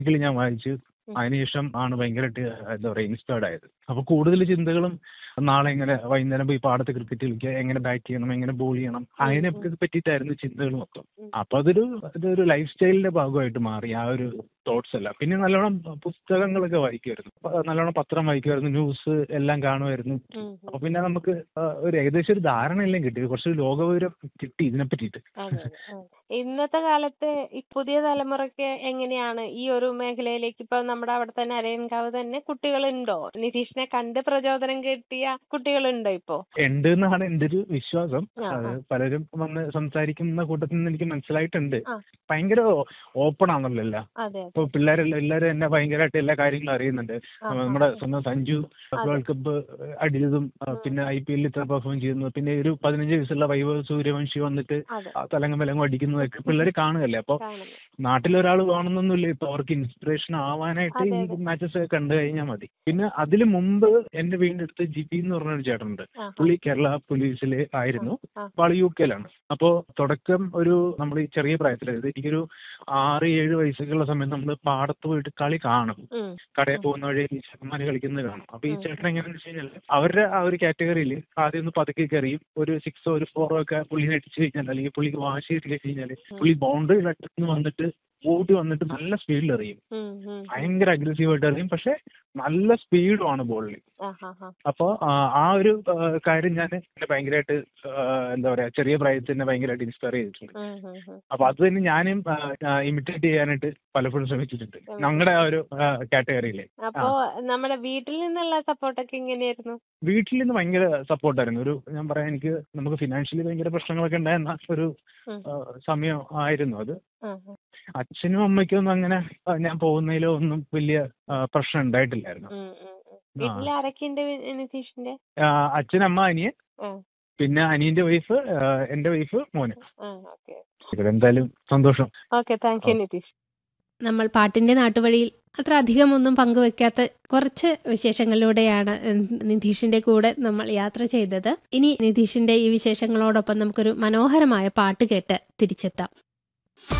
ഇതിൽ ഞാൻ വായിച്ചു അതിനുശേഷം ആണ് ഭയങ്കരമായിട്ട് എന്താ പറയുക ഇൻസ്പയർഡ് ആയത് അപ്പൊ കൂടുതൽ ചിന്തകളും നാളെ എങ്ങനെ വൈകുന്നേരം പോയി പാടത്ത് ക്രിക്കറ്റ് കളിക്കുക എങ്ങനെ ബാറ്റ് ചെയ്യണം എങ്ങനെ ബോൾ ചെയ്യണം അതിനെ പറ്റിയിട്ടായിരുന്നു ചിന്തകൾ മൊത്തം അപ്പൊ അതൊരു അതൊരു ലൈഫ് സ്റ്റൈലിന്റെ ഭാഗമായിട്ട് മാറി ആ ഒരു തോട്ട്സ് എല്ലാം പിന്നെ നല്ലോണം പുസ്തകങ്ങളൊക്കെ വായിക്കുമായിരുന്നു പ- നല്ലോണം പത്രം വായിക്കുമായിരുന്നു ന്യൂസ് എല്ലാം കാണുമായിരുന്നു അപ്പൊ പിന്നെ നമുക്ക് ആ, ഒരു ഏകദേശം ഒരു ധാരണയെല്ലാം കിട്ടി കുറച്ച് ലോകവിവരം കിട്ടി ഇതിനെ പറ്റിയിട്ട് അതെ അതെ ആ. ഇന്നത്തെ കാലത്ത് ഈ പുതിയ തലമുറയ്ക്ക് എങ്ങനെയാണ് ഈ ഒരു മേഖലയിലേക്ക് ഇപ്പൊ നമ്മുടെ അവിടെ തന്നെ അരയൻകാവ് തന്നെ കുട്ടികളുണ്ടോ നിതീഷിനെ കണ്ട് പ്രചോദനം കിട്ടിയ കുട്ടികളുണ്ടോ ഇപ്പോ ഉണ്ട് എന്നാണ് എന്റെ ഒരു വിശ്വാസം ആ, അത് ആ. പലരും വന്ന് സംസാരിക്കുന്ന കൂട്ടത്തിൽ നിന്ന് എനിക്ക് മനസ്സിലായിട്ടുണ്ട് ആ. ഭയങ്കര ഓപ്പൺ ആണല്ലോ എല്ലാം അതെ ഇപ്പൊ പിള്ളേരെല്ലാം എല്ലാവരും എന്നെ ഭയങ്കരമായിട്ട് എല്ലാ കാര്യങ്ങളും അറിയുന്നുണ്ട് ആ, ആ, നമ്മുടെ ആ. സ്വന്തം സഞ്ജു അതെ. വേൾഡ് കപ്പ് അടിച്ചതും ആ, ഉം. പിന്നെ ഐ പി എല്ലിൽ ഇത്ര പെർഫോം ചെയ്യുന്നു പിന്നെ ഒരു പതിനഞ്ച് വയസ്സുള്ള വൈഭവ് സൂര്യവംശി വന്നിട്ട് അതെ ആ തലങ്ങും വിലങ്ങും അടിക്കുന്നതൊക്കെ പിള്ളേർ കാണുകയല്ലേ അപ്പൊ കാണുന്നു നാട്ടിലൊരാൾ വേണമെന്നൊന്നുമില്ല ഇപ്പൊ അവർക്ക് ഇൻസ്പിറേഷൻ ആവാനായിട്ട് അതെ, ഈ അതെ. മാച്ചസ് ഒക്കെ കണ്ടു കഴിഞ്ഞാൽ മതി പിന്നെ അതിന് മുമ്പ് എന്റെ വീടിന്റെ അടുത്ത് ജിപി എന്ന് പറഞ്ഞ ഒരു ചേട്ടനുണ്ട് ആ, പുള്ളി കേരള പോലീസിൽ ആയിരുന്നു ആ. അപ്പൊ ആള് യു കെയിലാണ് അപ്പോ തുടക്കം ഒരു നമ്മൾ ഈ ചെറിയ പ്രായത്തിൽ അതായത് എനിക്കൊരു ആറ് ഏഴ് വയസ്സൊക്കെയുള്ള സമയത്ത് നമ്മൾ പാടത്ത് പോയിട്ട് കളി കാണും ഉം. കടയിൽ പോകുന്ന വഴി ഈ ചെക്കന്മാര് കളിക്കുന്നത് കാണും അപ്പൊ ഈ ഉം. ചേട്ടൻ എങ്ങനെയാണെന്ന് വെച്ച് കഴിഞ്ഞാൽ അവരുടെ ആ ഒരു കാറ്റഗറിയിൽ ആദ്യം ഒന്ന് പതുക്കെ കയറിയും ഒരു സിക്സോ ഒരു ഫോറോ ഒക്കെ പുള്ളിനെ അടിച്ചു കഴിഞ്ഞാൽ അല്ലെങ്കിൽ പുള്ളിക്ക് വാശി ഇട്ട് കഴിഞ്ഞാൽ പുള്ളി ബൗണ്ടറി നിന്ന് വന്നിട്ട് ഓടി വന്നിട്ട് നല്ല സ്പീഡിൽ എറിയും ഉം, ഉം. ഭയങ്കര അഗ്രസീവ് ആയിട്ട് എറിയും പക്ഷെ നല്ല സ്പീഡുമാണ് ബോളിൽ ആ, ആ, ആ. അപ്പോ ആ, ആ ഒരു ആ, കാര്യം ഞാൻ എന്നെ ഭയങ്കരമായിട്ട് ആ, എന്താ പറയാ ചെറിയ പ്രായത്തിൽ തന്നെ ഭയങ്കരമായിട്ട് ഇൻസ്പയർ ചെയ്തിട്ടുണ്ട് ഉം, ഉം, ഉം. അപ്പൊ അത് തന്നെ ഞാനും ഇമിറ്റേറ്റ് ചെയ്യാനായിട്ട് പലപ്പോഴും ശ്രമിച്ചിട്ടുണ്ട് ഞങ്ങളുടെ ആ ഒരു കാറ്റഗറിയില് അപ്പോ നമ്മുടെ വീട്ടിൽ നിന്നുള്ള സപ്പോർട്ടൊക്കെ എങ്ങനെയായിരുന്നു വീട്ടിൽ നിന്ന് ഭയങ്കര സപ്പോർട്ടായിരുന്നു ഒരു ഞാൻ പറയാം എനിക്ക് നമുക്ക് ഫിനാൻഷ്യലി ഭയങ്കര പ്രശ്നങ്ങളൊക്കെ ഉണ്ടായിരുന്ന ഒരു ഉം. ആ, സമയം ആയിരുന്നു അത് ആ, ആ. അച്ഛനും അമ്മയ്ക്കും ഒന്നും അങ്ങനെ ആ, ഞാൻ പോകുന്നതിലോ ഒന്നും വലിയ ആ, പ്രശ്നം ഉണ്ടായിട്ടില്ലായിരുന്നു ഉം, ഉം, ഉം. വീട്ടിൽ ആരൊക്കെയുണ്ട് വി- നിതീഷിന്റെ ആ, അച്ഛൻ അമ്മ അനിയൻ ആ, പിന്നെ അനിയന്റെ വൈഫ് എന്റെ വൈഫ് മോന് ആ, ഓക്കെ എന്തായാലും സന്തോഷം ഓക്കെ താങ്ക് യു നിതീഷ് നമ്മൾ പാട്ടിൻ്റെ നാട്ടുവഴിയിൽ അത്ര അധികമൊന്നും പങ്കുവെക്കാത്ത കുറച്ച് വിശേഷങ്ങളിലൂടെയാണ് ഉം, നിതീഷിന്റെ കൂടെ നമ്മൾ യാത്ര ചെയ്തത് ഇനി നിതീഷിന്റെ ഈ വിശേഷങ്ങളോടൊപ്പം നമുക്കൊരു മനോഹരമായ പാട്ട് കേട്ട് തിരിച്ചെത്താം